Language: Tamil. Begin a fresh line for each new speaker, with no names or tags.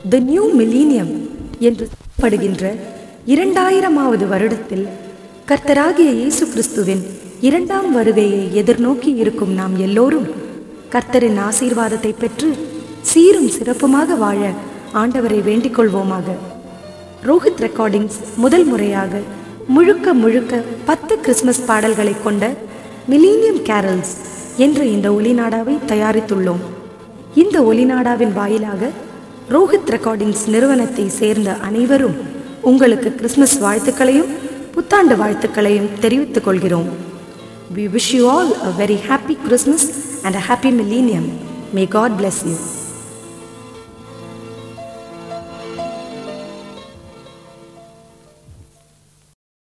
த நியூ மிலீனியம் என்று படுகின்ற இரண்டாயிரமாவது வருடத்தில் கர்த்தராகிய இயேசு கிறிஸ்துவின் இரண்டாம் வருகையை எதிர்நோக்கி இருக்கும் நாம் எல்லோரும் கர்த்தரின் ஆசீர்வாதத்தை பெற்று சீரும் சிறப்புமாக வாழ ஆண்டவரை வேண்டிக் கொள்வோமாக ரோஹித் ரெக்கார்டிங்ஸ் முதல் முறையாக முழுக்க முழுக்க பத்து கிறிஸ்மஸ் பாடல்களை கொண்ட மிலீனியம் கேரல்ஸ் என்ற இந்த ஒலிநாடாவை தயாரித்துள்ளோம் இந்த ஒலிநாடாவின் வாயிலாக ரோஹித் ரெக்கார்டிங்ஸ் நிறுவனத்தை சேர்ந்த அனைவரும் உங்களுக்கு கிறிஸ்மஸ் வாழ்த்துக்களையும் புத்தாண்டு வாழ்த்துக்களையும் தெரிவித்துக் கொள்கிறோம் We wish you all a very happy Christmas and a happy millennium. May God bless you.